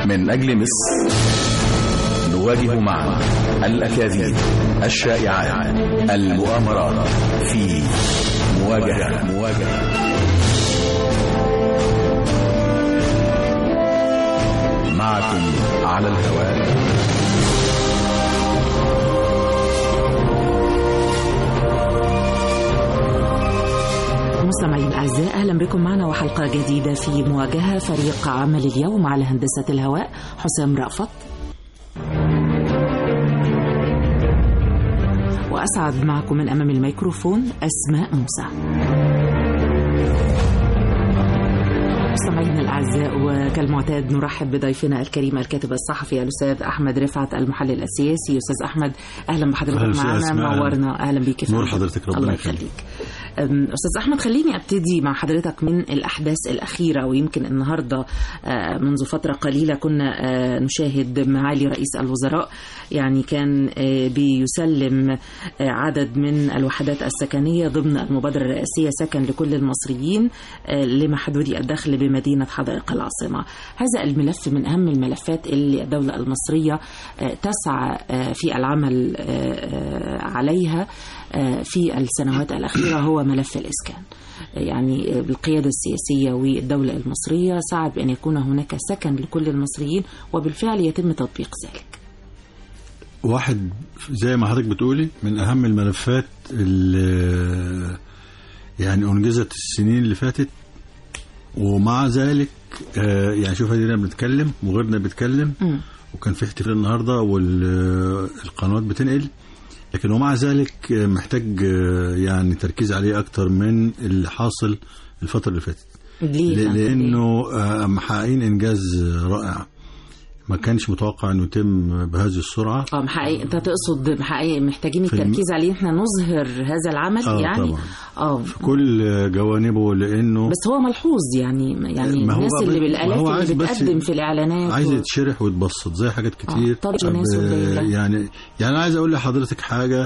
من أجل مصر نواجه معا الأكاذيب الشائعات المؤامرات في مواجهة مواجهة معكم على الهواء مستمعين الأعزاء أهلا بكم معنا وحلقة جديدة في مواجهة فريق عمل اليوم على هندسة الهواء حسام رأفت وأسعد معكم من أمام الميكروفون أسماء موسى مستمعينا الاعزاء وكالمعتاد نرحب بضيفنا الكريم الكاتب الصحفي الاستاذ احمد رفعت المحلل السياسي استاذ احمد اهلا بحضرتك أهلا معنا أسماء. منورنا اهلا بيك يا نور فندم. حضرتك، ربنا الله يخليك. يخليك أم، استاذ احمد خليني ابتدي مع حضرتك من الاحداث الاخيره ويمكن النهارده آه، منذ فتره قليله كنا آه، نشاهد معالي رئيس الوزراء يعني كان آه، بيسلم آه، عدد من الوحدات السكنيه ضمن المبادره الرئاسيه سكن لكل المصريين آه، لمحدودي الدخل بمدينه حدائق العاصمه هذا الملف من اهم الملفات اللي الدوله المصريه آه، تسعى آه، في العمل آه، آه، عليها آه، في السنوات الأخيرة هو ملف الإسكان يعني آه، بالقيادة السياسية والدولة المصرية سعت بأن يكون هناك سكن لكل المصريين وبالفعل يتم تطبيق ذلك واحد زي ما حضرتك بتقولي من اهم الملفات اللي يعني انجزت السنين اللي فاتت ومع ذلك آه، يعني شوف ادينا بنتكلم وغيرنا بيتكلم مم. وكان في احتفال النهارده والقنوات بتنقل لكن ومع ذلك آه، محتاج آه، يعني تركيز عليه اكتر من اللي حاصل الفتره اللي فاتت ليه؟ ل- يعني؟ لانه آه، محققين انجاز رائع ما كانش متوقع انه يتم بهذه السرعه اه محقق انت تقصد محقق محتاجين في الم- التركيز عليه احنا نظهر هذا العمل آه، يعني طبعا. اه في كل جوانبه لانه بس هو ملحوظ يعني يعني ما هو الناس بقى- اللي ما بالالاف هو اللي عايز بس بتقدم في الاعلانات عايز و- يتشرح ويتبسط زي حاجات كتير طب الناس آه، والليلة. يعني يعني انا عايز اقول لحضرتك حاجه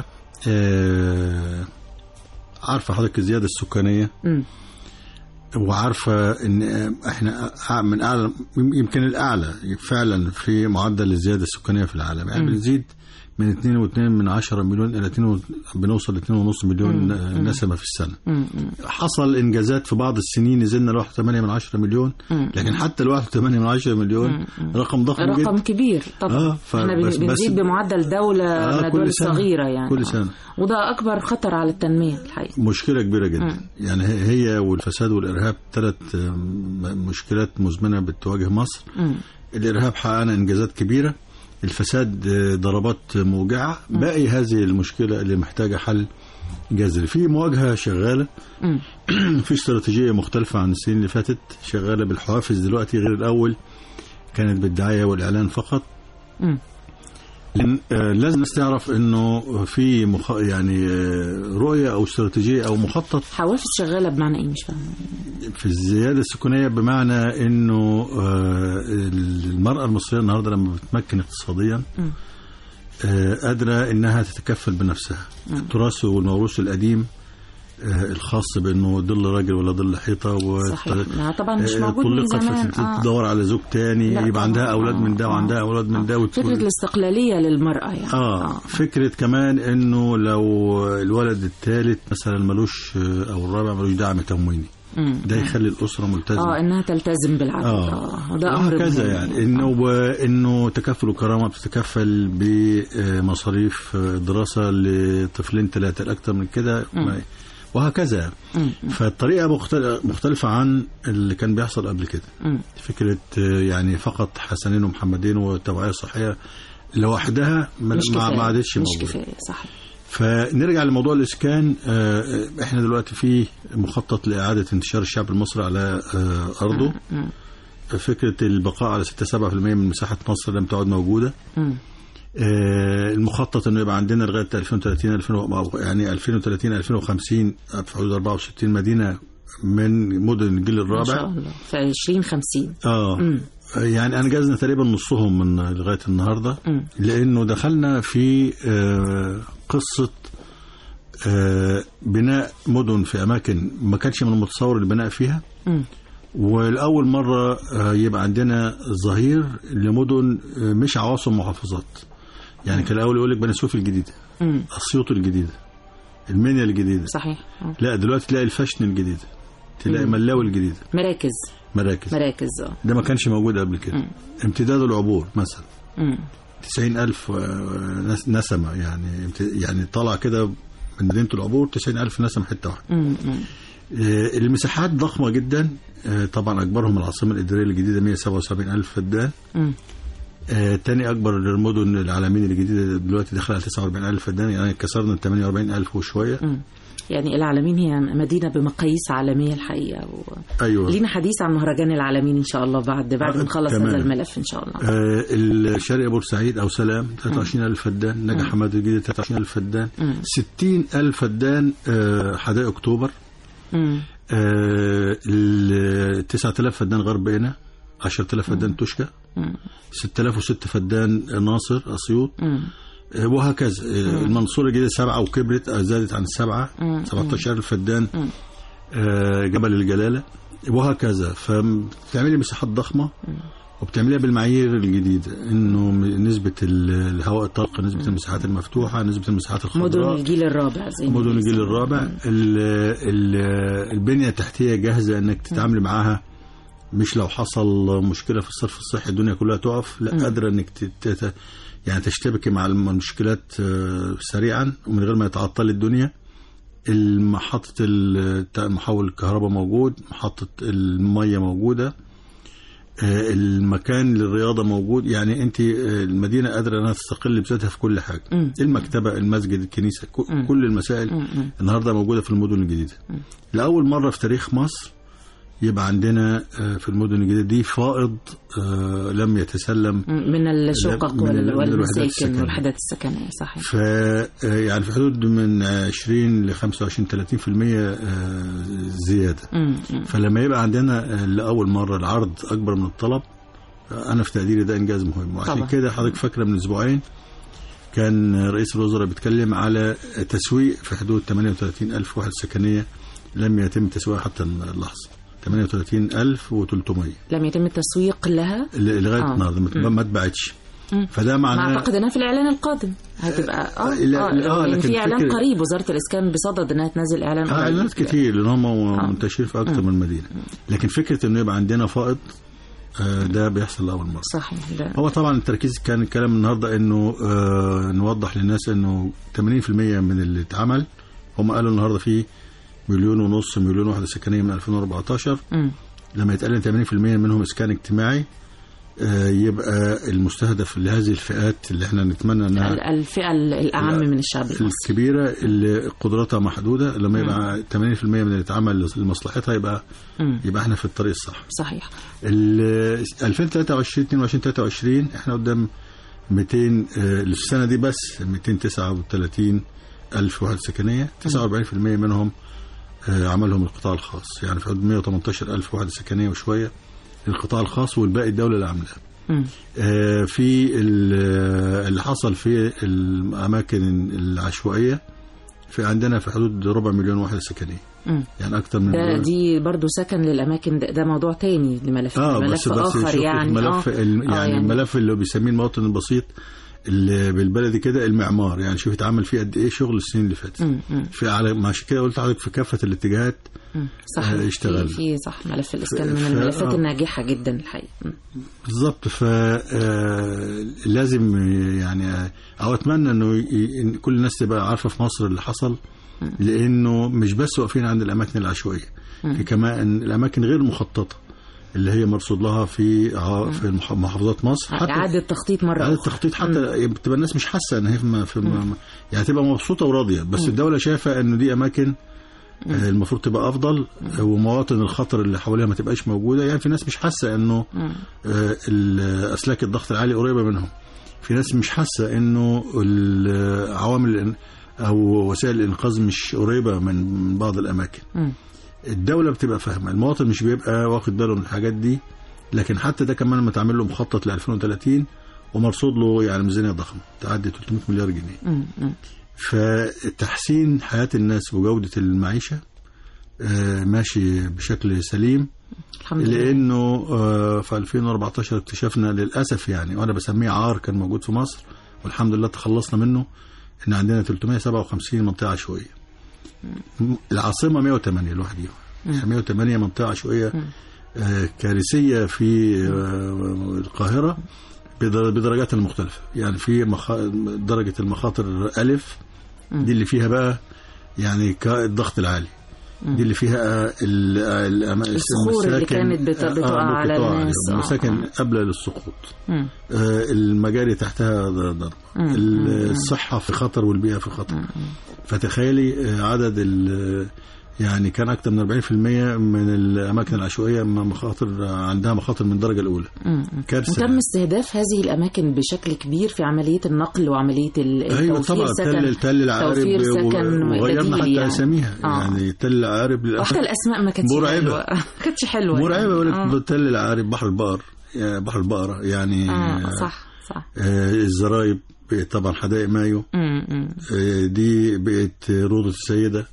آه، عارفه حضرتك الزياده السكانيه مم. وعارفه ان احنا من اعلى يمكن الاعلى فعلا في معدل الزياده السكانيه في العالم يعني مم. بنزيد من 2.2 من 10 مليون الى 2 بنوصل ل 2.5 مليون نسمه في السنه مم. مم. حصل انجازات في بعض السنين نزلنا ل 1.8 من 10 مليون مم. لكن حتى ال 1.8 من 10 مليون رقم ضخم رقم جدا كبير طبعا آه، ف- احنا بن- بس- بس- بنزيد بمعدل دولة آه، من كل الدول سنة. الصغيرة يعني كل آه. سنة. وده أكبر خطر على التنمية الحقيقة مشكله كبيره جدا مم. يعني هي هي والفساد والارهاب ثلاث مشكلات مزمنه بتواجه مصر مم. الارهاب حققنا انجازات كبيره الفساد آه، ضربات موجعه باقي هذه المشكله اللي محتاجه حل جذري في مواجهه شغاله مم. في استراتيجيه مختلفه عن السنين اللي فاتت شغاله بالحوافز دلوقتي غير الاول كانت بالدعايه والاعلان فقط مم. لأن آه، لازم الناس تعرف انه في مخ... يعني آه، رؤيه او استراتيجيه او مخطط حوافز شغالة بمعنى إيه مش فاهمة في الزياده السكانيه بمعنى انه آه، المراه المصريه النهارده لما بتمكن اقتصاديا مم. آه، قادره انها تتكفل بنفسها التراث والموروث القديم آه، الخاص بانه ظل راجل ولا ظل حيطه و صحيح لا طبعا مش آه، موجود من طلقت زمان فتدور على زوج تاني لا يبقى طبعاً. عندها اولاد من ده آه، وعندها آه. اولاد من ده فكرة وتقول الاستقلالية للمرأة يعني اه فكره كمان انه لو الولد الثالث مثلا ملوش آه، او الرابع ملوش دعم تمويني مم. ده يخلي الاسره ملتزمه اه انها تلتزم بالعدد اه اه وده امر وهكذا مهم. يعني انه انه تكفل وكرامه بتتكفل بمصاريف دراسه لطفلين ثلاثه الاكثر من كده ما- وهكذا مم. فالطريقه مختل- مختلفه عن اللي كان بيحصل قبل كده مم. فكره آه، يعني فقط حسنين ومحمدين وتوعيه صحيه لوحدها ما مش ما كفاية ما عادتش مش موجودة. كفاية صح فنرجع لموضوع الاسكان آه، احنا دلوقتي في مخطط لاعاده انتشار الشعب المصري على آه، ارضه مم. فكره البقاء على 6 7% من مساحه مصر لم تعد موجوده مم. آه، المخطط انه يبقى عندنا لغايه 2030 2000 و- يعني 2030 2050 في حدود 64 مدينه من مدن الجيل ما شاء الرابع الله في 2050 اه مم. يعني انجزنا تقريبا نصهم من لغايه النهارده مم. لانه دخلنا في آه، قصه آه، بناء مدن في اماكن ما كانش من المتصور البناء فيها مم. والأول مرة آه، يبقى عندنا ظهير لمدن آه، مش عواصم محافظات يعني كان الأول يقول لك بني سويف الجديدة مم. أسيوط الجديدة المنيا الجديدة صحيح آه. لا دلوقتي تلاقي الفشن الجديدة تلاقي ملاوي الجديدة مراكز مراكز مراكز اه ده ما كانش موجود قبل كده مم. امتداد العبور مثلا مم. تسعين ألف آه، نس- نسمة يعني امت- يعني طلع كده من مدينة العبور تسعين ألف نسمة حتة واحدة مم. مم. آه، المساحات ضخمة جدا آه، طبعا أكبرهم العاصمة الإدارية الجديدة 177 ألف فدان مم. آه، تاني أكبر المدن العالمين الجديدة دلوقتي داخلة على 49 ألف فدان يعني كسرنا ال 48 ألف وشوية مم. يعني العالمين هي مدينة بمقاييس عالمية الحقيقة و... أيوة لينا حديث عن مهرجان العالمين إن شاء الله بعد بعد آه، ما نخلص تمام. هذا الملف إن شاء الله آه، الشرق بورسعيد أو سلام 23 ألف فدان نجا حماد الجديدة 23 ألف فدان مم. 60 ألف فدان آه، حدائق أكتوبر مم. آه، ال 9000 فدان غرب قنا 10000 فدان توشكا مم. 6006 فدان ناصر اسيوط مم. آه، وهكذا آه، المنصوره الجديده سبعه وكبرت آه، زادت عن السبعه مم. 17000 فدان مم. آه، جبل الجلاله وهكذا فبتعملي مساحات ضخمه وبتعمليها بالمعايير الجديده انه م- نسبه ال- الهواء الطلق نسبه المساحات المفتوحه نسبه المساحات مدن الخضراء الجيل الرابع زي ما مدن الجيل بيسموا. الرابع ال- ال- البنية التحتية جاهزة انك تتعامل معاها مش لو حصل مشكلة في الصرف الصحي الدنيا كلها تقف لا قادرة انك تت- تت- يعني تشتبكي مع المشكلات آه، سريعا ومن غير ما يتعطل الدنيا محطة ال- محول الكهرباء موجود محطة المية موجودة آه، المكان للرياضة موجود يعني انت آه، المدينة قادرة انها تستقل بذاتها في كل حاجة مم. المكتبة المسجد الكنيسة ك- مم. كل المسائل مم. مم. النهارده موجوده في المدن الجديده. لاول مره في تاريخ مصر يبقى عندنا آه، في المدن الجديده دي فائض آه، لم يتسلم من الشقق من ال- وال- من الوحدات والمساكن السكنية. والوحدات السكنية صحيح ف آه، يعني في حدود من 20 ل 25 30% آه، زياده. مم. مم. فلما يبقى عندنا آه، لاول مره العرض اكبر من الطلب آه، انا في تقديري ده انجاز مهم وعشان طبعا. كده حضرتك فاكره من اسبوعين كان رئيس الوزراء بيتكلم على تسويق في حدود 38 ألف وحدة سكنية لم يتم تسويقها حتى اللحظة 38300 لم يتم التسويق لها ل- لغاية آه. النهارده ما- مم. ما اتباعتش مم. فده ما معناه اعتقد انها في الاعلان القادم هتبقى اه, لا- آه, لا، آه لكن في اعلان فكرة- قريب وزاره الاسكان بصدد انها تنزل اعلان آه، قريب اعلانات كتير لان هم آه. منتشرين في اكتر من مدينه لكن فكره انه يبقى عندنا فائض آه، ده بيحصل لاول مره صحيح ده هو طبعا التركيز كان الكلام النهارده انه آه نوضح للناس انه 80% من اللي اتعمل هم قالوا النهارده في مليون ونص مليون وحده سكنيه من 2014 مم. لما يتقال إن 80% منهم اسكان اجتماعي آه يبقى المستهدف لهذه الفئات اللي احنا نتمنى انها ال- الفئه ال- الاعم من الشعب المصري الكبيره اللي قدراتها محدوده لما يبقى 80% من اللي اتعمل لمصلحتها يبقى مم. يبقى احنا في الطريق الصح صحيح ال 2023 22 23 احنا قدام 200 آه، السنه دي بس 239 الف وحده سكنيه 49% منهم آه، عملهم القطاع الخاص يعني في حدود 118 الف وحده سكنيه وشويه القطاع الخاص والباقي الدوله اللي عاملاها مم. آه، في ال- اللي حصل في الاماكن العشوائيه في عندنا في حدود ربع مليون وحده سكنيه مم. يعني اكتر من ده مليون. دي برضو سكن للاماكن ده, ده موضوع تاني لملف اه ملف بس بس اخر شوف يعني الملف آه. ال- آه، يعني الملف اللي بيسميه المواطن البسيط اللي بالبلدي كده المعمار يعني شوف اتعمل فيه قد ايه شغل السنين اللي فاتت مم. مم. في على ما عشان كده قلت لحضرتك في كافه الاتجاهات مم. صح آه، اشتغل. في, في صح ملف الاسكان ف- من ف- الملفات آه. الناجحه جدا الحقيقه مم. بالظبط ف آه، لازم يعني آه، او اتمنى انه ي- إن كل الناس تبقى عارفه في مصر اللي حصل لانه مش بس واقفين عند الاماكن العشوائيه في كمان الاماكن غير مخططه اللي هي مرصود لها في ع- في المح- محافظات مصر اعاده تخطيط مره اعاده اخرى التخطيط حتى بتبقى الناس مش حاسه ان هي في, م- في م- يعني تبقى مبسوطه وراضيه بس الدوله شايفه ان دي اماكن آه، المفروض تبقى افضل آه، ومواطن الخطر اللي حواليها ما تبقاش موجوده يعني في ناس مش حاسه انه آه، ال- اسلاك الضغط العالي قريبه منهم في ناس مش حاسه انه ال- عوامل الإن- او وسائل الانقاذ مش قريبه من من بعض الاماكن مم. الدوله بتبقى فاهمه المواطن مش بيبقى واخد باله من الحاجات دي لكن حتى ده كمان لما تعمل له مخطط ل 2030 ومرصود له يعني ميزانيه ضخمه تعدي 300 مليار جنيه مم. مم. فتحسين حياه الناس وجوده المعيشه آه، ماشي بشكل سليم الحمد لله لانه آه، في 2014 اكتشفنا للاسف يعني وانا بسميه عار كان موجود في مصر والحمد لله تخلصنا منه ان عندنا 357 منطقه عشوائيه م- العاصمه 108 لوحديها يعني 108 منطقه عشوائيه آه، كارثيه في آه، القاهره بدر- بدرجاتها المختلفه يعني في مخ... درجه المخاطر الف دي اللي فيها بقى يعني ك- الضغط العالي دي اللي فيها ال- ال- الصخور اللي المساكن- كانت بت- آه، بتقع على بتقع الناس. آه، المساكن آه. قبل للسقوط مم. آه، المجاري تحتها ضرب مم. ال- الصحة في خطر والبيئة في خطر فتخيلي آه، عدد ال- يعني كان أكثر من 40% من الأماكن العشوائية م- مخاطر عندها مخاطر من الدرجة الأولى مم. كارثة وتم استهداف هذه الأماكن بشكل كبير في عملية النقل وعملية ال- ايوه التوفير طبعا سكن تل تل العارب توفير و- سكن وغيرنا بديل حتى يعني. اساميها آه. يعني تل العارب للأسف وحتى الأسماء ما كانتش مرعبة. حلوة ما كانتش حلوة مرعبة يعني. يقول آه. لك تل العارب بحر البقر يعني بحر البقرة يعني آه صح صح آه، الزرايب بقت طبعا حدائق مايو مم. مم. آه، دي بقت روضة السيدة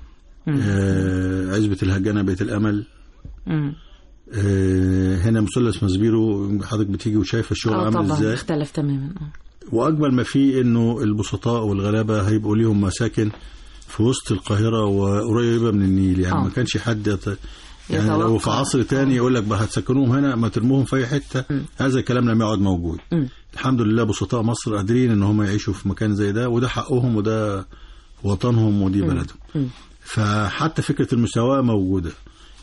آه، عزبة الهجانة بقت الأمل مم. آه، هنا مثلث مسبيرو حضرتك بتيجي وشايفه الشغل اه عامل طبعا ازاي اختلف تماما آه. واجمل ما فيه انه البسطاء والغلابه هيبقوا ليهم مساكن في وسط القاهره وقريبه من النيل يعني آه. ما كانش حد يت... يعني لو يتوقع. في عصر تاني يقول لك بقى هتسكنوهم هنا ما ترموهم في اي حته هذا الكلام لم يعد موجود مم. الحمد لله بسطاء مصر قادرين ان هم يعيشوا في مكان زي ده وده حقهم وده وطنهم ودي بلدهم مم. فحتى فكره المساواه موجوده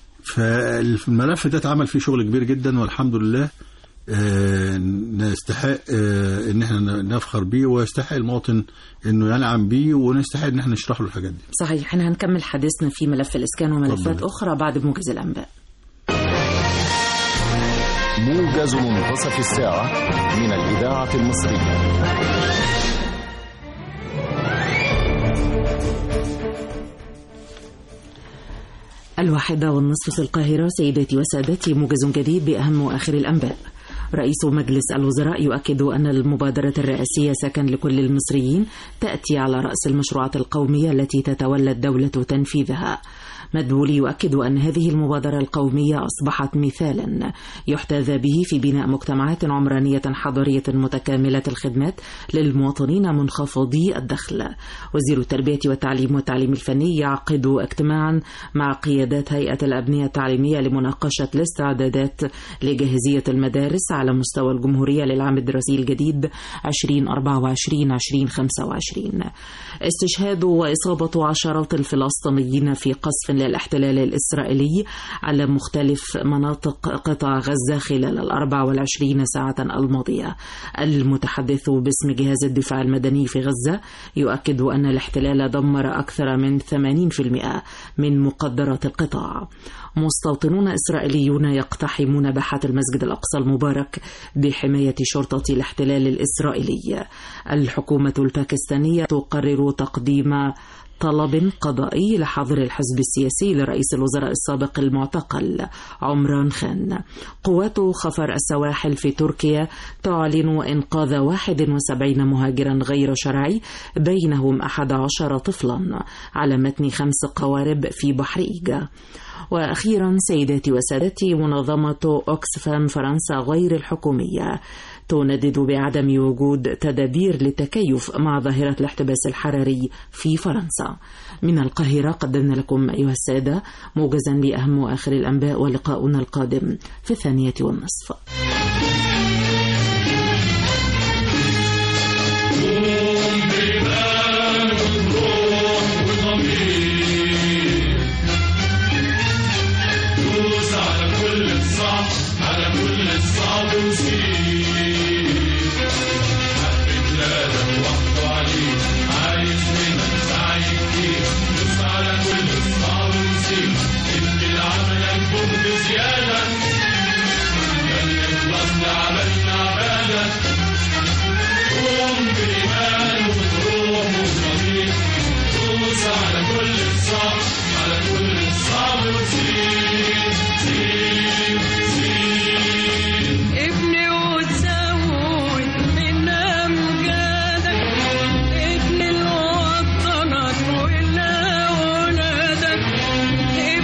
فالملف ده اتعمل فيه شغل كبير جدا والحمد لله آه، نستحق آه، ان احنا نفخر بيه ويستحق المواطن انه ينعم بيه ونستحق ان احنا نشرح له الحاجات دي صحيح احنا هنكمل حديثنا في ملف الإسكان وملفات اتفضل. أخرى بعد موجز الأنباء موجز منتصف الساعة من الإذاعة المصرية الواحدة والنصف في القاهرة سيداتي وسادتي موجز جديد بأهم وآخر الأنباء رئيس مجلس الوزراء يؤكد أن المبادرة الرئاسية سكن لكل المصريين تأتي على رأس المشروعات القومية التي تتولى الدولة تنفيذها مدبولي يؤكد أن هذه المبادرة القومية أصبحت مثالا يحتذى به في بناء مجتمعات عمرانية حضرية متكاملة الخدمات للمواطنين منخفضي الدخل وزير التربية والتعليم والتعليم الفني يعقد اجتماعا مع قيادات هيئة الأبنية التعليمية لمناقشة الاستعدادات لجاهزية المدارس على مستوى الجمهورية للعام الدراسي الجديد 2024-2025 استشهاد وإصابة عشرات الفلسطينيين في قصف للاحتلال الإسرائيلي على مختلف مناطق قطاع غزة خلال الأربع والعشرين ساعة الماضية المتحدث باسم جهاز الدفاع المدني في غزة يؤكد أن الاحتلال دمر أكثر من 80% من مقدرات القطاع مستوطنون إسرائيليون يقتحمون باحة المسجد الأقصى المبارك بحماية شرطة الاحتلال الإسرائيلي الحكومة الباكستانية تقرر تقديم طلب قضائي لحظر الحزب السياسي لرئيس الوزراء السابق المعتقل عمران خان قوات خفر السواحل في تركيا تعلن إنقاذ 71 مهاجرا غير شرعي بينهم 11 طفلا على متن خمس قوارب في بحر إيجا وأخيرا سيداتي وسادتي منظمة أوكسفام فرنسا غير الحكومية تندد بعدم وجود تدابير للتكيف مع ظاهرة الاحتباس الحراري في فرنسا من القاهرة قدمنا لكم أيها السادة موجزا لأهم وآخر الأنباء ولقاؤنا القادم في الثانية والنصف دوس على كل الصعب على كل الصعب وسيب حبيت لازم وحده عليك عايز منك سعي كتير دوس على كل الصعب وسيب ادي لعملك جهد زيادة خلي خلصنا عملنا عبادة قوم بإيمان وبروح وضمير دوس على كل الصعب على كل الصعب وسيب سيب سيب ابني وتزود من أمجادك ابني لوطنك وإلا ولادك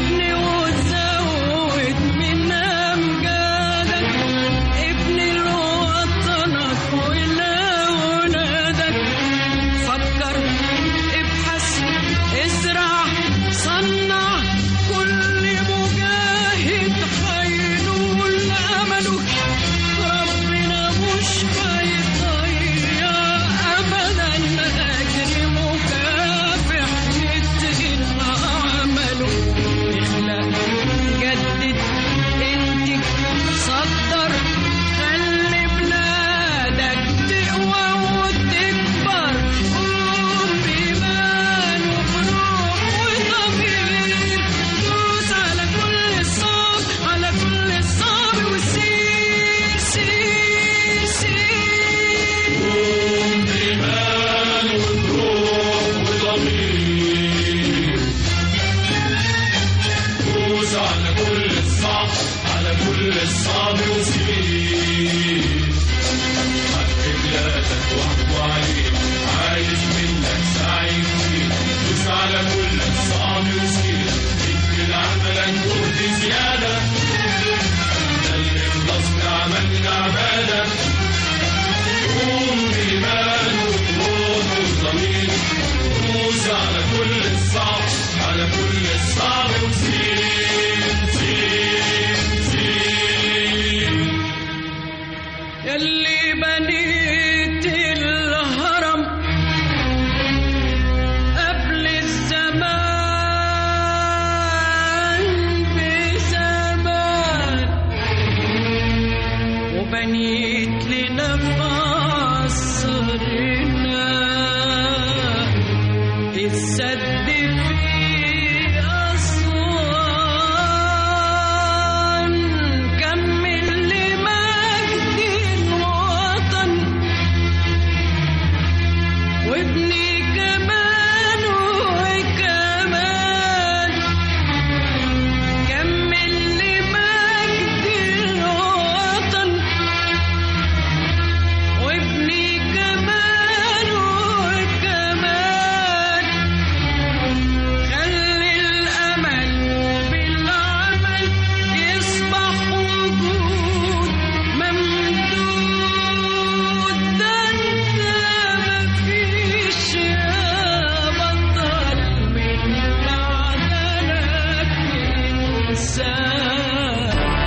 بنيت لنا في عصرنا السد في أسوان كمل لمجد الوطن وابني كمان وكمان كمل لمجد الوطن وابني كمان وكمان خلي الأمل بالعمل يصبح وجود ممدود ده انت مفيش يا بطل من معدنك إنسان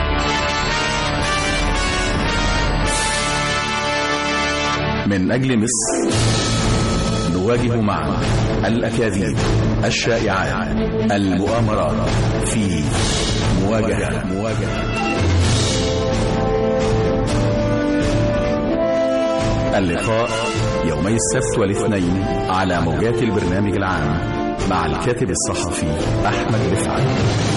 من أجل مصر نواجه معا الأكاذيب الشائعات المؤامرات في مواجهة مواجهة اللقاء يومي السبت والاثنين على موجات البرنامج العام مع الكاتب الصحفي أحمد رفعت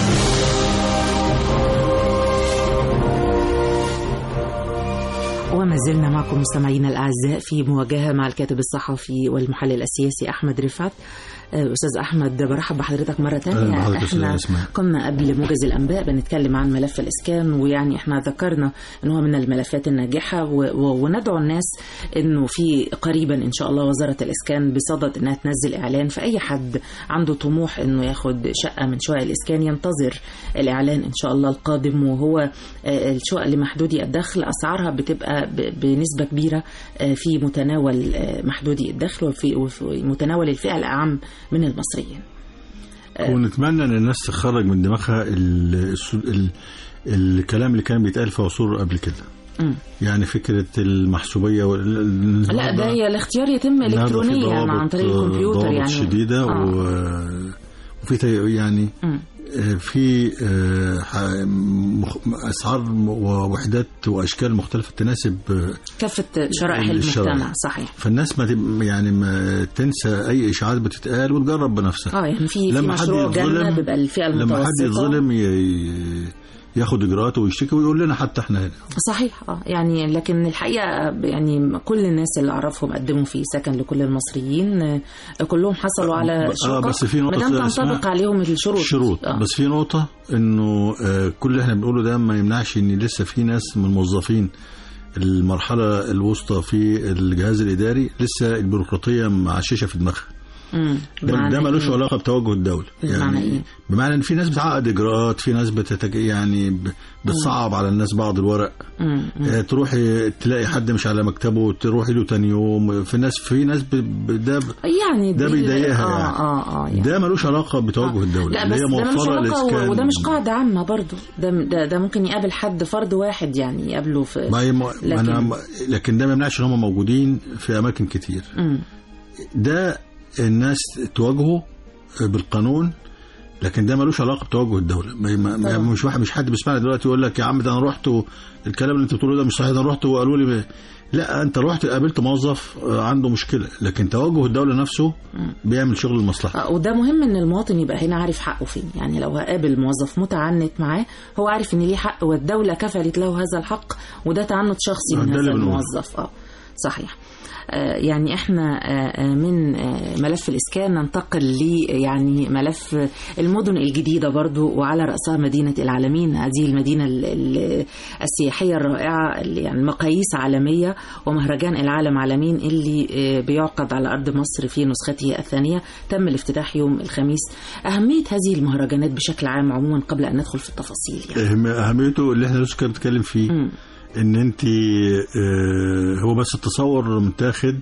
وما زلنا معكم مستمعينا الأعزاء في مواجهة مع الكاتب الصحفي والمحلل السياسي أحمد رفعت آه، أستاذ أحمد برحب بحضرتك مرة أهلا تانية بحضرتك أستاذ احنا أسماء. كنا قبل موجز الأنباء بنتكلم عن ملف الإسكان ويعني احنا ذكرنا أنه هو من الملفات الناجحة و- و- وندعو الناس أنه في قريبا إن شاء الله وزارة الإسكان بصدد أنها تنزل إعلان فأي حد عنده طموح أنه ياخد شقة من شقق الإسكان ينتظر الإعلان إن شاء الله القادم وهو آه، الشقق اللي محدودي الدخل أسعارها بتبقى ب- بنسبة كبيرة آه، في متناول آه، محدودي الدخل وفي وفي متناول الفئة الأعم من المصريين ونتمنى ان الناس تخرج من دماغها ال الس- ال الكلام اللي كان بيتقال في عصور قبل كده مم. يعني فكره المحسوبيه وال- لا ده هي الاختيار يتم النهارده في الكترونيا عن ضوابط- طريق الكمبيوتر ضوابط يعني شديده آه. و... وفي تي- يعني مم. آه، في آه، ح- مخ- اسعار م- ووحدات واشكال مختلفه تناسب آه، كافة شرائح الشرائح. المجتمع صحيح فالناس ما تب- يعني ما تنسى اي اشاعات بتتقال وتجرب بنفسها اه يعني في في لما حد مشروع جنة يتظلم بيبقى الفئة لما حد المتوسطة يتظلم ي- ي- ياخد اجراءاته ويشتكي ويقول لنا حتى احنا هنا صحيح اه يعني لكن الحقيقه يعني كل الناس اللي اعرفهم قدموا في سكن لكل المصريين آه، كلهم حصلوا على آه، شقق بس في نقطة ما دام اسمها تنطبق عليهم الشروط شروط آه. بس في نقطة انه آه، كل اللي احنا بنقوله ده ما يمنعش ان لسه في ناس من الموظفين المرحلة الوسطى في الجهاز الإداري لسه البيروقراطية معششة في دماغها مم. ده, بمعنى ده ملوش إيه؟ علاقة بتوجه الدولة بمعنى إيه؟ بمعنى ان في ناس بتعقد اجراءات في ناس بتتج... يعني ب- بتصعب على الناس بعض الورق مم. مم. آه، تروحي تلاقي حد مش على مكتبه تروحي له تاني يوم في ناس في ناس ب... ب... ده ب... يعني ده دي- بيضايقها اه يعني. اه اه يعني. ده ملوش علاقة بتوجه الدولة لا اللي بس هي ده مش موفرة علاقة الإسكان. وده مش قاعدة عامة برضو ده, ده ده ممكن يقابل حد فرد واحد يعني يقابله في ما هي م... لكن- أنا لكن ده ما يمنعش ان هم موجودين في اماكن كتير مم. ده الناس تواجهه بالقانون لكن ده ملوش علاقه بتوجه الدوله ما ما طبعا. يعني مش واحد مش حد بيسمعنا دلوقتي يقول لك يا عم ده انا رحت و- الكلام اللي انت بتقوله ده مش صحيح ده انا رحت وقالوا لي ب- لا انت رحت قابلت موظف آه، عنده مشكله لكن توجه الدوله نفسه بيعمل شغل المصلحه آه، وده مهم ان المواطن يبقى هنا عارف حقه فين يعني لو هقابل موظف متعنت معاه هو عارف ان ليه حق والدولة كفلت له هذا الحق وده تعنت شخصي آه، من ده هذا اللي بنقوله. الموظف اه صحيح آه، يعني احنا آه، آه، من آه، ملف الاسكان ننتقل ل يعني ملف المدن الجديده برضو وعلى راسها مدينه العالمين هذه المدينه ال- ال- السياحيه الرائعه اللي يعني مقاييس عالميه ومهرجان العالم عالمين اللي آه، بيعقد على ارض مصر في نسخته الثانيه تم الافتتاح يوم الخميس اهميه هذه المهرجانات بشكل عام عموما قبل ان ندخل في التفاصيل يعني. أهم- اهميته اللي احنا لسه كنا بنتكلم فيه مم. ان انت آه، هو بس التصور متاخد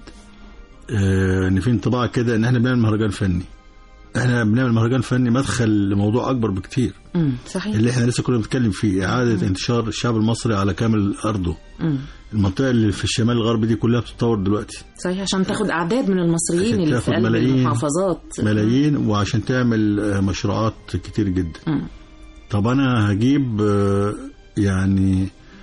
آه، ان في انطباع كده ان احنا بنعمل مهرجان فني احنا بنعمل مهرجان فني مدخل لموضوع اكبر بكتير مم. صحيح اللي احنا لسه كنا بنتكلم فيه اعاده انتشار الشعب المصري على كامل ارضه مم. المنطقه اللي في الشمال الغربي دي كلها بتتطور دلوقتي صحيح عشان تاخد اعداد من المصريين عشان اللي في تاخد قلب ملايين- المحافظات ملايين وعشان تعمل آه، مشروعات كتير جدا مم. طب انا هجيب آه، يعني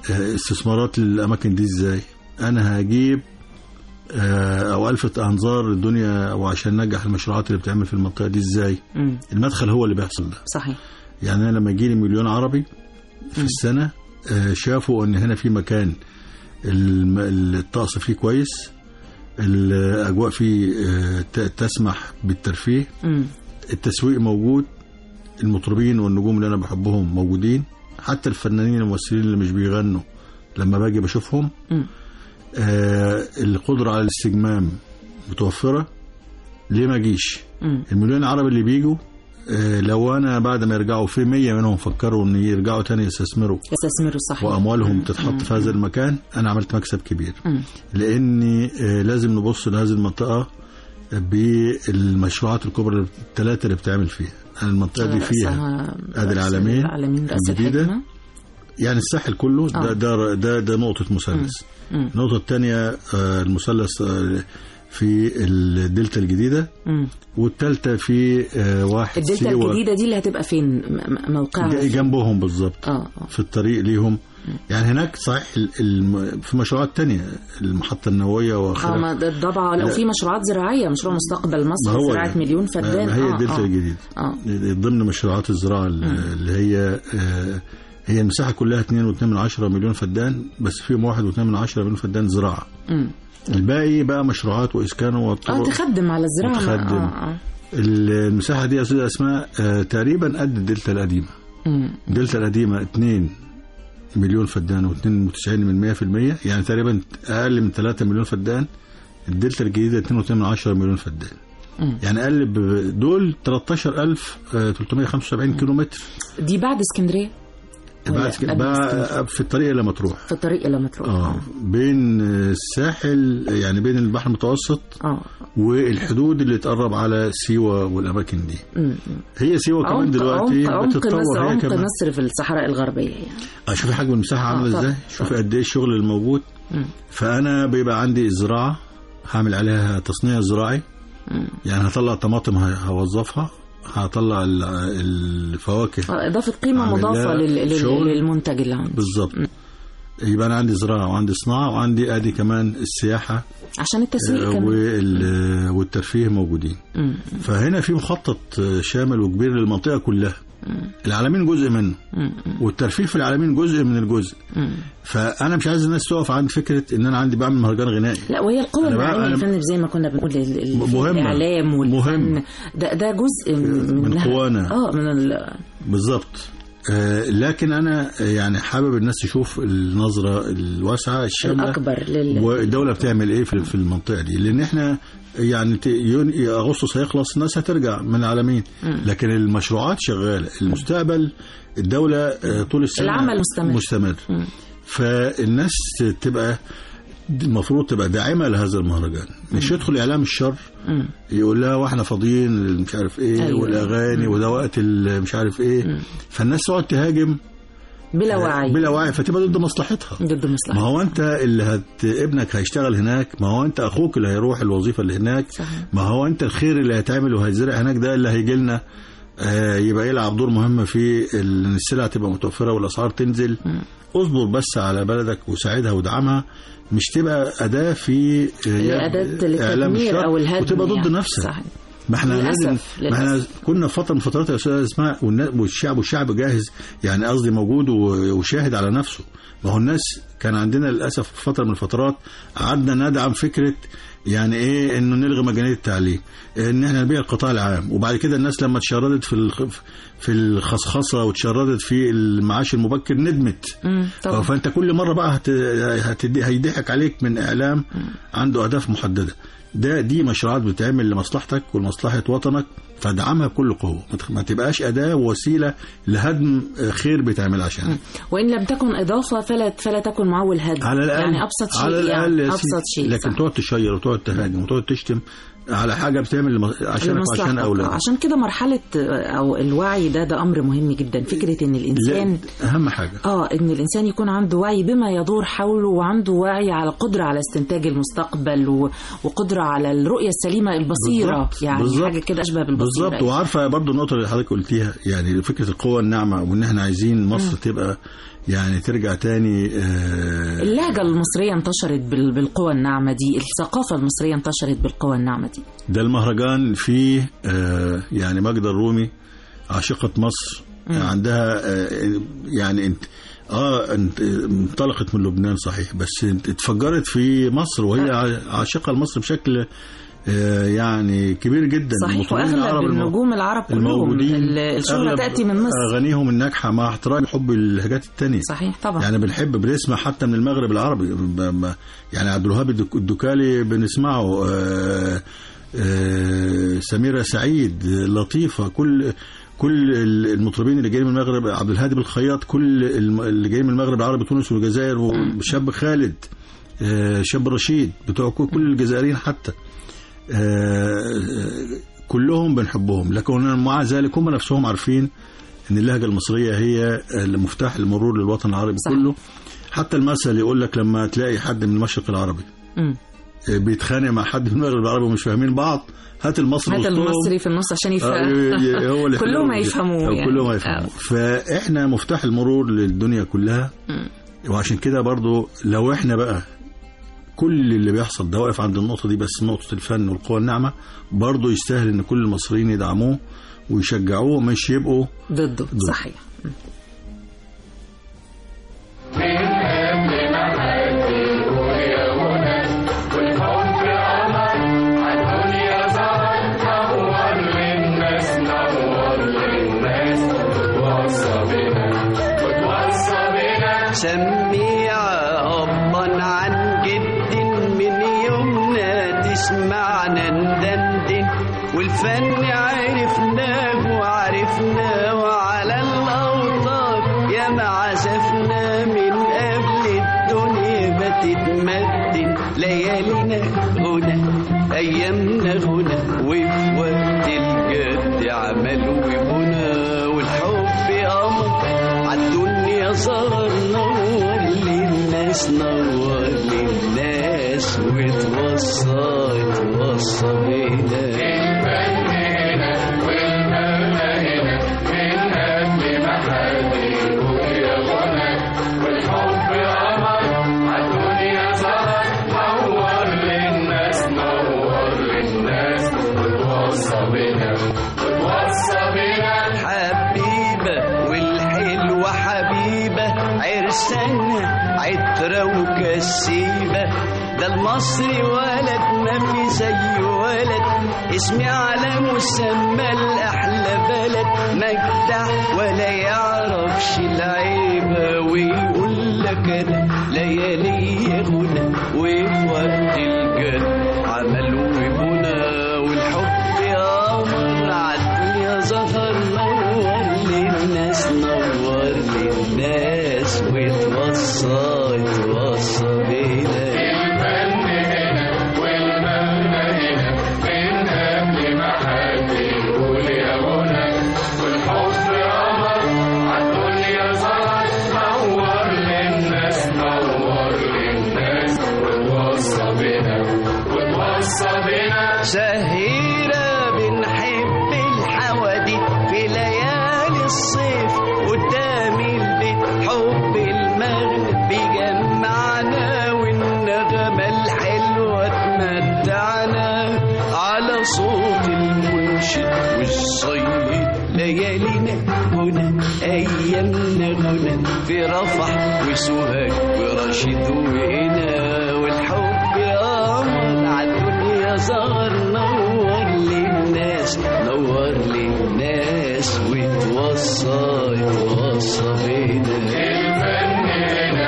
آه، استثمارات للاماكن دي ازاي انا هجيب آه، او الفت انظار الدنيا وعشان ننجح المشروعات اللي بتعمل في المنطقه دي ازاي مم. المدخل هو اللي بيحصل ده صحيح يعني انا لما يجي لي مليون عربي في السنه آه، شافوا ان هنا في مكان الم- الطقس فيه كويس الاجواء فيه آه، ت- تسمح بالترفيه مم. التسويق موجود المطربين والنجوم اللي انا بحبهم موجودين حتى الفنانين الممثلين اللي مش بيغنوا لما باجي بشوفهم مم. آه القدرة على الاستجمام متوفرة ليه ما اجيش مم. المليون عربي اللي بيجوا آه لو انا بعد ما يرجعوا في مية منهم فكروا ان يرجعوا تاني يستثمروا يستثمروا صحيح واموالهم تتحط في هذا المكان انا عملت مكسب كبير مم. لاني آه، لازم نبص لهذه المنطقه بالمشروعات الكبرى الثلاثه اللي بتعمل فيها أنا المنطقه دي فيها رأسها ادي رأس العالمين العالمين رأس الجديدة. الحكمة يعني الساحل كله آه. ده ده ده, ده نقطه مثلث مم. النقطه الثانيه المثلث آه، في الدلتا الجديده مم. والثالثه في آه، واحد الدلتا سيوة الجديدة دي اللي هتبقى فين م- م- موقعها ج- فين؟ جنبهم بالظبط اه اه في الطريق ليهم يعني هناك صحيح ال- الم- في مشروعات تانية المحطة النووية اه وآخرها ما ده الضبع لو لا. في مشروعات زراعية مشروع مستقبل ما مصر هو زراعة ده. مليون فدان ما هي اه الدلتا اه الجديد اه ضمن مشروعات الزراعة ال- اللي هي آه، هي المساحة كلها 2.2 من عشرة مليون فدان بس فيهم 1.2 من عشرة مليون فدان زراعة مم. الباقي بقى مشروعات وإسكان اه والطرق تخدم على الزراعة ما- تخدم. اه اه المساحة دي يا أستاذ أسماء آه، تقريبا قد الدلتا القديمة مم. الدلتا القديمة 2 مليون فدان و92 من 100% يعني تقريبا أقل من 3 مليون فدان الدلتا الجديدة 2.2 من 10 مليون فدان مم. يعني قلب دول 13375 كيلو متر دي بعد اسكندرية ولا بعد كده- قبل بقى في الطريق إلى مطروح في الطريق إلى مطروح اه بين الساحل يعني بين البحر المتوسط اه والحدود اللي تقرب على سيوة والأماكن دي مم. هي سيوة كمان عمق دلوقتي عمق عمق مصر بتتطور هي عمق كمان مصر في الصحراء الغربية يعني اه شوفي حجم المساحه آه، عامله طبعا، ازاي شوفي قد ايه الشغل الموجود مم. فانا بيبقى عندي زراعه هعمل عليها تصنيع زراعي مم. يعني هطلع طماطم ه- هوظفها هطلع ال- الفواكه آه، إضافة قيمة عامل مضافة لها لل- لل- شغل. للمنتج اللي عندي بالظبط يبقى انا عندي زراعه وعندي صناعه وعندي ادي كمان السياحه عشان التسويق آه، كمان وال- والترفيه موجودين مم. فهنا في مخطط آه، شامل وكبير للمنطقه كلها العالمين جزء منه مم. والترفيه في العالمين جزء من الجزء مم. فانا مش عايز الناس تقف عند فكره ان انا عندي بعمل مهرجان غنائي لا وهي القوة أنا بقى- المعينة يا أنا- فندم زي ما كنا بنقول ال- ال- مهمة. الإعلام والفن مهمة. ده ده جزء من من منها. قوانا. اه من ال... بالظبط آه، لكن انا آه، يعني حابب الناس تشوف النظره الواسعه الشامله الأكبر لل... والدوله بتعمل ايه في في المنطقه دي لان احنا يعني ت- يون- اغسطس هيخلص الناس هترجع من العالمين لكن المشروعات شغاله المستقبل الدوله آه، طول السنه العمل مستمر. مستمر مم. فالناس تبقى المفروض تبقى داعمه لهذا المهرجان مش يدخل اعلام الشر مم. يقول لها واحنا فاضيين مش عارف ايه أيوة. والاغاني وده وقت ال- مش عارف ايه فالناس تقعد تهاجم بلا وعي بلا وعي فتبقى ضد مصلحتها ضد ما مصلحة هو انت اللي هت ابنك هيشتغل هناك ما هو انت اخوك اللي هيروح الوظيفه اللي هناك صحيح. ما هو انت الخير اللي هيتعمل وهيتزرع هناك ده اللي هيجي لنا آه، يبقى يلعب دور مهم في ال- ان السلع تبقى متوفره والاسعار تنزل اصبر بس على بلدك وساعدها ودعمها مش تبقى اداه في آه، يد أداة اعلام للتدمير الشر أو الهدم وتبقى ضد يعني. نفسك صحيح ما احنا للأسف، لازم ما احنا للأسف. كنا في فتره من فترات يا استاذ اسماء والنا- والشعب والشعب جاهز يعني قصدي موجود و- وشاهد على نفسه ما هو الناس كان عندنا للاسف في فتره من الفترات قعدنا ندعم فكره يعني ايه انه نلغي مجانيه التعليم ان احنا نبيع القطاع العام وبعد كده الناس لما اتشردت في الخ- في الخصخصه واتشردت في المعاش المبكر ندمت مم. طبعا فانت كل مره بقى هت... هتدي... هيضحك عليك من اعلام عنده اهداف محدده ده دي مشروعات بتعمل لمصلحتك ولمصلحه وطنك فادعمها بكل قوه ما تخ- ما تبقاش اداه ووسيله لهدم خير بيتعمل عشانك وإن لم تكن إضافة فلا فلا تكن معول هدم على الاقل يعني أبسط شيء على الاقل يعني يا أبسط سيدي. شيء لكن صح. تقعد تشير وتقعد تهاجم وتقعد تشتم على حاجه بتعمل لم- عشانك وعشان لمصلحتك. اولادك عشان كده مرحلة أو الوعي ده ده أمر مهم جدا فكرة إن الإنسان لا اهم حاجه اه ان الانسان يكون عنده وعي بما يدور حوله وعنده وعي على قدره على استنتاج المستقبل و... وقدره على الرؤيه السليمه البصيره بالظبط، يعني بالظبط. حاجه كده اشبه بالبصيره بالظبط يعني. وعارفه برضو النقطه اللي حضرتك قلتيها يعني فكره القوه الناعمه وان احنا عايزين مصر تبقى يعني ترجع تاني آه اللهجه المصريه انتشرت بال... بالقوى الناعمه دي الثقافه المصريه انتشرت بالقوى الناعمه دي ده المهرجان فيه آه يعني ماجدة الرومي عاشقة مصر عندها آه يعني انت اه انت انطلقت من لبنان صحيح بس انت اتفجرت في مصر وهي ع- عاشقة لمصر بشكل آه يعني كبير جدا صحيح المطربين واغلب العرب المو- النجوم العرب كلهم الموجودين ال- الشهره أغلب تاتي من مصر اغانيهم الناجحه مع احترام حب اللهجات التانية صحيح طبعا يعني بنحب بنسمع حتى من المغرب العربي ب- ب- يعني عبد الوهاب الدك- الدكالي بنسمعه آه، آه، سميرة سعيد لطيفة كل كل المطربين اللي جايين من المغرب عبد الهادي بالخياط كل الم- اللي جايين من المغرب العربي تونس والجزائر وشاب خالد آه، شاب رشيد بتوع كل كل الجزائريين حتى آه، كلهم بنحبهم لكن مع ذلك هم نفسهم عارفين ان اللهجه المصريه هي المفتاح المرور للوطن العربي صح. كله حتى المثل يقول لك لما تلاقي حد من المشرق العربي مم. آه، بيتخانق مع حد من المغرب العربي ومش فاهمين بعض هات المصري هذا وسطهم. المصري في النص عشان آه، يفهم ي- هو اللي كلهم يحلهم. هيفهموه أو يعني. كلهم آه. هيفهموا فاحنا مفتاح المرور للدنيا كلها مم. وعشان كده برضو لو احنا بقى كل اللي بيحصل ده واقف عند النقطة دي بس نقطة الفن والقوى الناعمة برضو يستاهل ان كل المصريين يدعموه ويشجعوه مش يبقوا ضده صحيح سميع أبا عن جد من يومنا تسمعنا ندندن والفن عرفناه وعرفناه وعلى الأوطان يا ما عزفنا من قبل الدنيا ما تتمدن ليالينا غنى أيامنا غنى وفي وقت الجد عمل وبنى والحب أمر عالدنيا صار نور للناس نور للناس وتوصى توصى بينا حبيبة والحلوة حبيبة عرسانها عترة وكسيبة ده المصري ولد ما في زيه ولد اسمي على مسمى الأحلى بلد مجدع ولا يعرفش العيبة ويقول لك أنا ليالي غنى وفي وقت الجد عمل وبنى والحب أمر عالدنيا ظهر نور للناس نور للناس وتوصى توصى بينا سهيرة بنحب الحوادث في ليالي الصيف قدام البيت حب المغرب بيجمعنا والنغمة الحلوة تمتعنا على صوت المنشد والصيد ليالينا هنا أيامنا هنا في رفح وسوهاج ورشيد وهنا والحب أمر عالدنيا ظهر نور للناس نور للناس وتوصى يتوصى بينا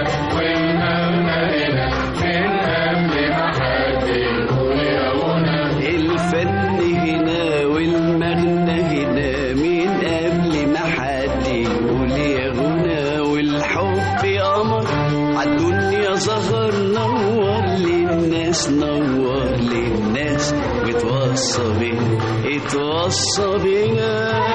الفن هنا والمغنى هنا من قبل ما حد يقول يا غنى والحب قمر عالدنيا ظهر نور للناس نور للناس اتوصى بيها اتوصى بيها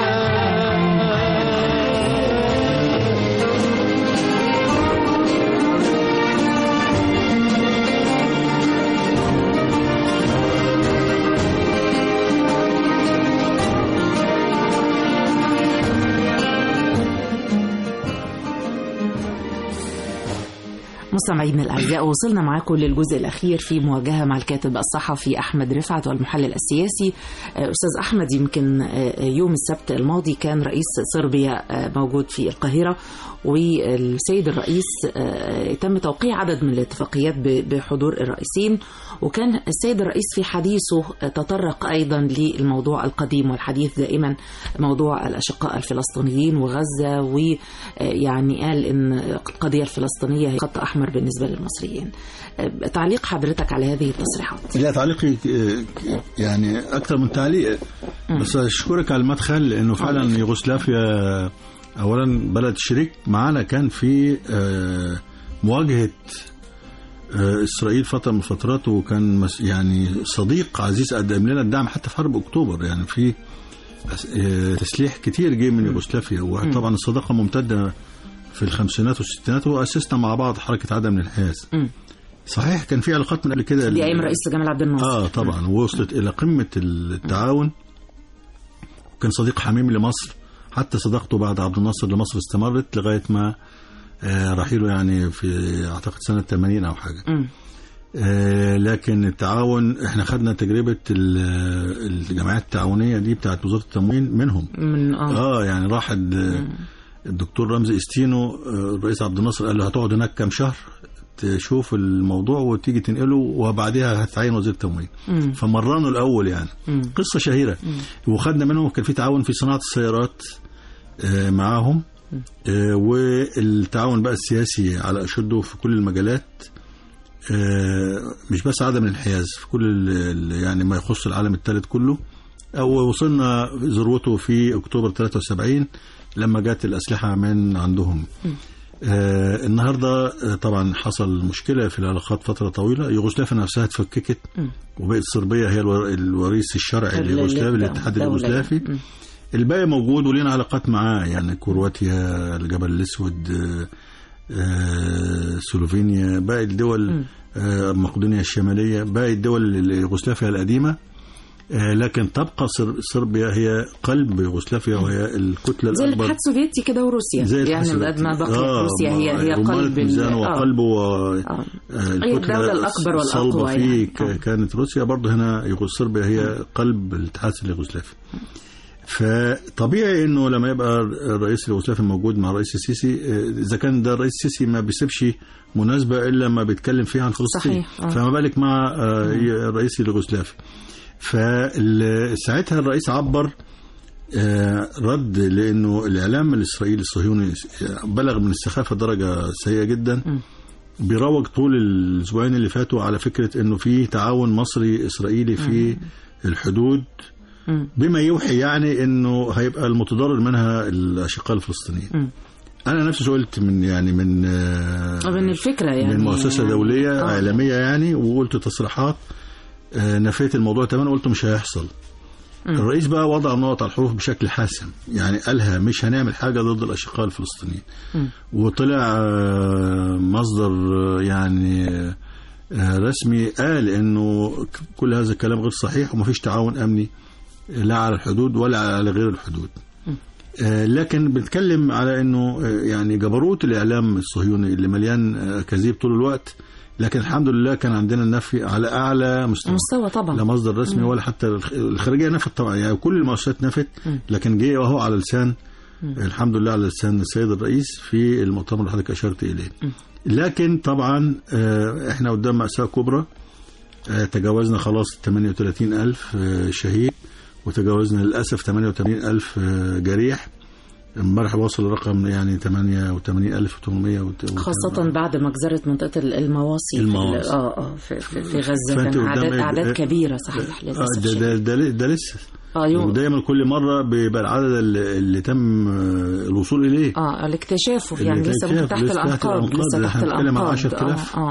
مستمعينا الاعزاء وصلنا معاكم للجزء الاخير في مواجهه مع الكاتب الصحفي احمد رفعت والمحلل السياسي آه، استاذ احمد يمكن آه، يوم السبت الماضي كان رئيس صربيا آه، موجود في القاهره والسيد الرئيس آه، تم توقيع عدد من الاتفاقيات ب- بحضور الرئيسين وكان السيد الرئيس في حديثه آه، تطرق ايضا للموضوع القديم والحديث دائما موضوع الاشقاء الفلسطينيين وغزه ويعني قال ان القضيه الفلسطينيه هي خط احمر بالنسبه للمصريين آه، تعليق حضرتك على هذه التصريحات لا تعليقي آه، يعني اكثر من تعليق بس اشكرك على المدخل لانه فعلا يوغوسلافيا اولا بلد شريك معانا كان في آه، مواجهه آه، اسرائيل فتره من الفترات وكان مس- يعني صديق عزيز قدم لنا الدعم حتى في حرب اكتوبر يعني في آه، تسليح كتير جه من يوغوسلافيا وطبعا الصداقه ممتده في الخمسينات والستينات واسسنا مع بعض حركه عدم الانحياز مم. صحيح كان في علاقات من قبل كده دي ايام رئيس جمال عبد الناصر اه طبعا وصلت الى قمه التعاون وكان صديق حميم لمصر حتى صداقته بعد عبد الناصر لمصر استمرت لغايه ما آه رحيله يعني في اعتقد سنه 80 او حاجه مم. آه لكن التعاون احنا خدنا تجربه ال- الجمعيات التعاونيه دي بتاعت وزاره التموين منهم من اه اه يعني راح ال- الدكتور رمزي استينو آه، الرئيس عبد الناصر قال له هتقعد هناك كام شهر تشوف الموضوع وتيجي تنقله وبعدها هتعين وزير التموين مم. فمرانه الاول يعني مم. قصه شهيره وخدنا منهم كان في تعاون في صناعه السيارات آه، معاهم آه، والتعاون بقى السياسي على اشده في كل المجالات آه، مش بس عدم الانحياز في كل ال- ال- يعني ما يخص العالم الثالث كله او وصلنا ذروته في اكتوبر 73 لما جت الاسلحه من عندهم آه النهارده آه طبعا حصل مشكله في العلاقات فتره طويله يوغوسلافيا نفسها اتفككت وبقت صربيا هي الور- الوريث الشرعي ال- ليوغوسلافيا ال- للاتحاد دولة. اليوغوسلافي مم. الباقي موجود ولينا علاقات معاه يعني كرواتيا الجبل الاسود آه، آه، سلوفينيا باقي الدول آه، مقدونيا الشماليه باقي الدول اليوغوسلافيا القديمه آه، لكن تبقى صر- صربيا هي قلب يوغوسلافيا وهي الكتله زي الاكبر الاتحاد السوفيتي كده وروسيا زي يعني الاتحاد بعد ما السوفيتي. بقيت آه، روسيا هي هي رمانة قلب ال- ميزان آه. وقلبه و... آه. آه، هي الدولة الأكبر الصلبة والأقوى فيه يعني. ك- آه. كانت روسيا برضه هنا يوغو- صربيا هي قلب الاتحاد اليوغوسلافي فطبيعي انه لما يبقى الرئيس اليوغوسلافي موجود مع الرئيس السيسي آه، اذا كان ده الرئيس السيسي ما بيسيبش مناسبه الا لما بيتكلم فيها عن فلسطين صحيح، آه. فما بالك مع آه، الرئيس اليوغوسلافي فساعتها الرئيس عبر آه، رد لانه الاعلام الاسرائيلي الصهيوني بلغ من السخافه درجه سيئه جدا بيروج طول الاسبوعين اللي فاتوا على فكره انه في تعاون مصري اسرائيلي في الحدود مم. بما يوحي يعني انه هيبقى المتضرر منها الاشقاء الفلسطينيين مم. انا نفسي سئلت من يعني من آه، من الفكرة يعني من مؤسسه دوليه آه. اعلاميه يعني وقلت تصريحات آه، نفيت الموضوع تماما قلت مش هيحصل الرئيس بقى وضع النقط على الحروف بشكل حاسم يعني قالها مش هنعمل حاجه ضد الاشقاء الفلسطينيين وطلع آه، مصدر آه، يعني آه، رسمي قال انه ك- كل هذا الكلام غير صحيح ومفيش تعاون امني لا على الحدود ولا على غير الحدود آه، لكن بنتكلم على انه آه، يعني جبروت الاعلام الصهيوني اللي مليان آه، اكاذيب طول الوقت لكن الحمد لله كان عندنا النفي على اعلى مستوى مستوى طبعا لا مصدر رسمي ولا حتى الخ- الخارجيه نفت طبعا يعني كل المؤسسات نفت لكن جه اهو على لسان الحمد لله على لسان السيد الرئيس في المؤتمر اللي حضرتك اشرت اليه لكن طبعا آه، احنا قدام مأساة كبرى آه، تجاوزنا خلاص 38 ألف آه، شهيد وتجاوزنا للأسف 88 ألف آه، جريح امبارح وصل الرقم يعني 88800 وت- خاصة بعد مجزرة منطقة المواصي في ال- المواصي. اه اه في, في, في غزة فأنت كان قدام أعداد, إيه؟ أعداد آه، كبيرة صحيح آه، للأسف ده, ده, الشديد. ده, ده لسه اه يوم ودايما كل مرة بيبقى العدد اللي, اللي تم آه، الوصول إليه اه الاكتشاف اللي يعني لسه اكتشاف، تحت لسه تحت الأنقاض الأنقاض، لسه ده تحت احنا بنتكلم عن الأنقاض 10,000. اه اه اه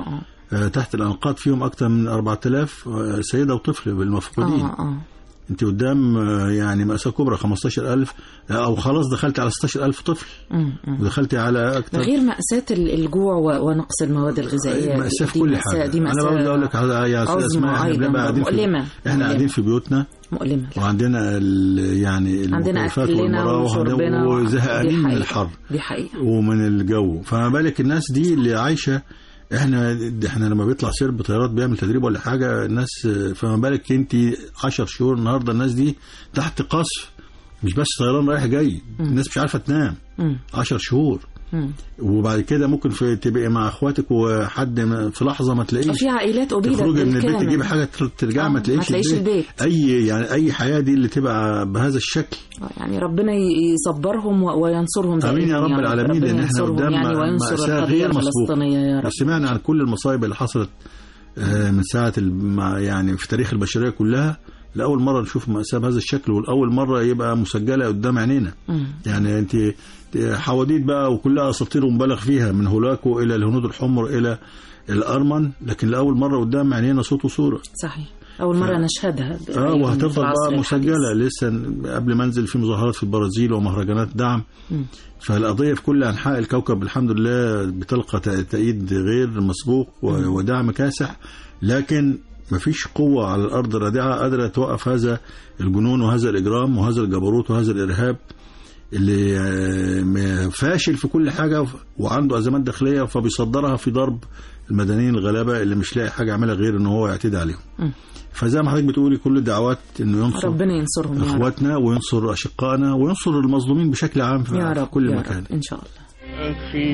آه، تحت الانقاض فيهم اكثر من 4000 آه، سيده وطفل بالمفقودين اه اه انت قدام آه، يعني مأساة كبرى 15000 او خلاص دخلت على 16000 طفل مم، مم. ودخلت على ده اكثر غير مأساة ال- الجوع و- ونقص المواد الغذائية مأساة في دي كل مأساة- حاجة دي أنا مأساة برضه أقول لك على يا أستاذ عظمى أسماء إحنا أيضاً بنبقى قاعدين في مؤلمة إحنا مؤلمة. قاعدين في بيوتنا مؤلمة وعندنا ال- يعني عندنا المكيفات أكلنا والمراوح وشربنا وزهقانين دي من حقيقة. الحر دي حقيقة ومن الجو فما بالك الناس دي اللي عايشه احنا احنا لما بيطلع سير بطيارات بيعمل تدريب ولا حاجه الناس فما بالك انت 10 شهور النهارده الناس دي تحت قصف مش بس طيران رايح جاي الناس مش عارفه تنام مم. 10 شهور مم. وبعد كده ممكن في تبقي مع اخواتك وحد ما- في لحظه ما تلاقيش في عائلات أبيدت تخرجي من البيت بالكامل. تجيبي حاجه ترجعي آه، ما ما تلاقيش تلاقيش البيت. اي يعني اي حياه دي اللي تبقى بهذا الشكل آه، يعني ربنا ي- يصبرهم و- وينصرهم امين دائما يا رب العالمين ربنا لان احنا ينصرهم قدام يعني وينصر مأساة القضية غير مسبوقه الفلسطينية يا رب سمعنا عن كل المصايب اللي حصلت آه، من ساعه الم- يعني في تاريخ البشريه كلها لاول مره نشوف مأساة بهذا الشكل والاول مره يبقى مسجله قدام عينينا مم. يعني انت حواديت بقى وكلها اساطير مبالغ فيها من هولاكو الى الهنود الحمر الى الارمن لكن لاول مره قدام عينينا صوت وصوره صحيح أول مرة نشهدها ب- اه في وهتفضل العصر بقى الحديث. مسجله لسه قبل ما انزل في مظاهرات في البرازيل ومهرجانات دعم مم. فالقضيه في كل انحاء الكوكب الحمد لله بتلقى تأ- تأييد غير مسبوق و- ودعم كاسح لكن مفيش قوة على الأرض الرادعة قادرة توقف هذا الجنون وهذا الإجرام وهذا الجبروت وهذا الإرهاب اللي آه، م- فاشل في كل حاجة وعنده أزمات داخلية فبيصدرها في ضرب المدنيين الغلابة اللي مش لاقي حاجة يعملها غير إن هو يعتدي عليهم مم. فزي ما حضرتك بتقولي كل الدعوات إنه ينصر ربنا ينصرهم يا رب اخواتنا وينصر اشقائنا وينصر المظلومين بشكل عام في يا في رب كل يا مكان رب إن شاء الله أخي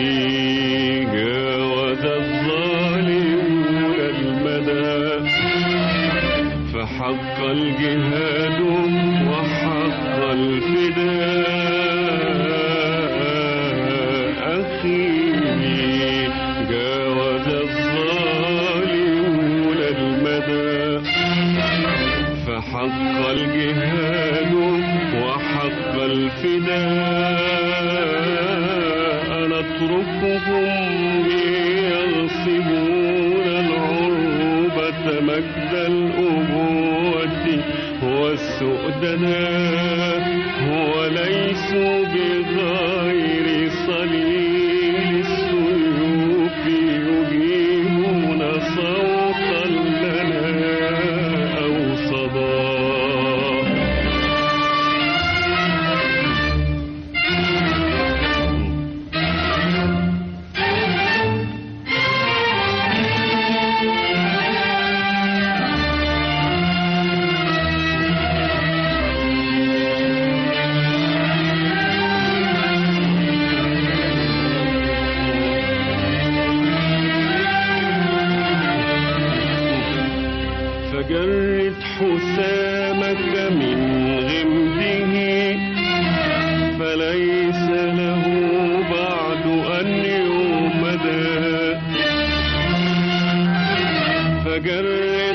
جاوز الظالمون المدى فحق الجهاد وحق الفداء أخي جاوز الظالمون المدى فحق الجهاد وحق الفداء نتركهم يغصبون العروبة مجد الأبوة والسؤدناء وليسوا بغير صليل السيوف يجيبون صوتا لنا أو صدى فجرد حسامك من غمده فليس له بعد أن يومدا فجرد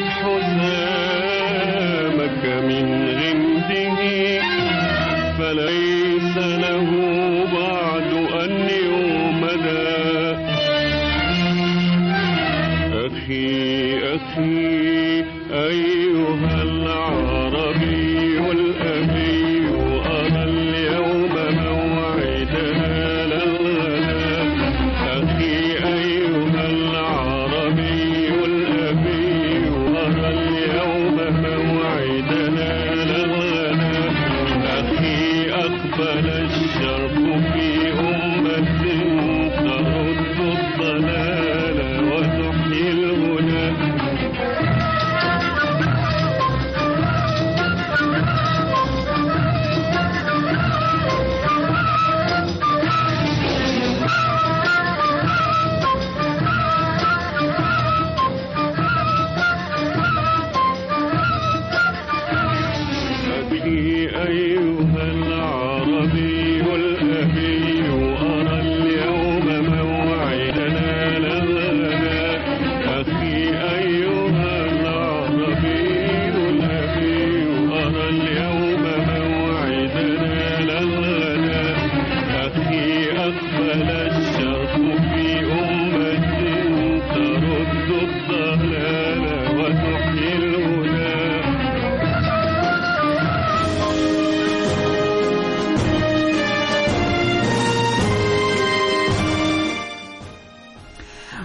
حسامك من غمده فليس له بعد أن يومدا أخي أخي أيها العربي الأبي أرى اليوم موعدنا للغدا أخي أيها العربي الأبي أرى اليوم موعدنا للغدا أخي أقبل الشرق في أمة ترد الضلال وتحيي الهدى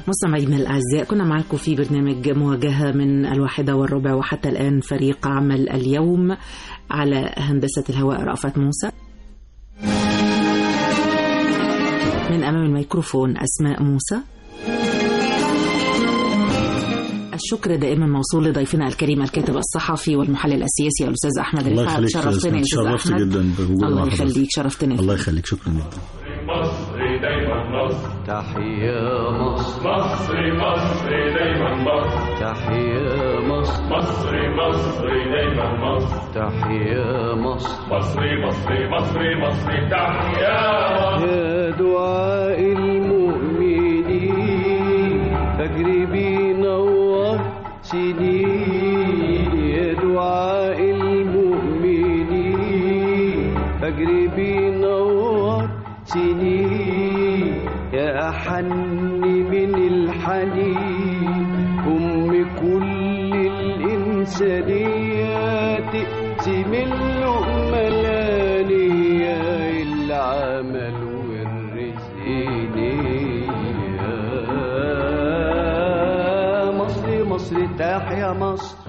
مستمعينا الأعزاء كنا معكم في برنامج مواجهة من الواحدة والربع وحتى الآن فريق عمل اليوم على هندسة الهواء رأفت موسى من أمام الميكروفون أسماء موسى الشكر دائما موصول لضيفنا الكريم الكاتب الصحفي والمحلل السياسي الاستاذ احمد الله رفعت يخليك شرفتنا يا استاذ شرفت احمد جدا بوجودي الله مع حضرتك. يخليك شرفتنا الله يخليك شكرا جدا مصر دايما مصر تحيا مصر مصر مصر دايما مصر تحيا مصر مصر مصر دايما مصر تحيا مصر مصر مصر مصر مصر تحيا مصر يا دعاء المؤمنين فجر بينور سنين يا دعاء المؤمنين فجر بينور سنين يا أحن من الحنين أم كل الإنسانيات تقسم اللقمة الآنية العمل والرزق نية مصر مصر تحيا مصر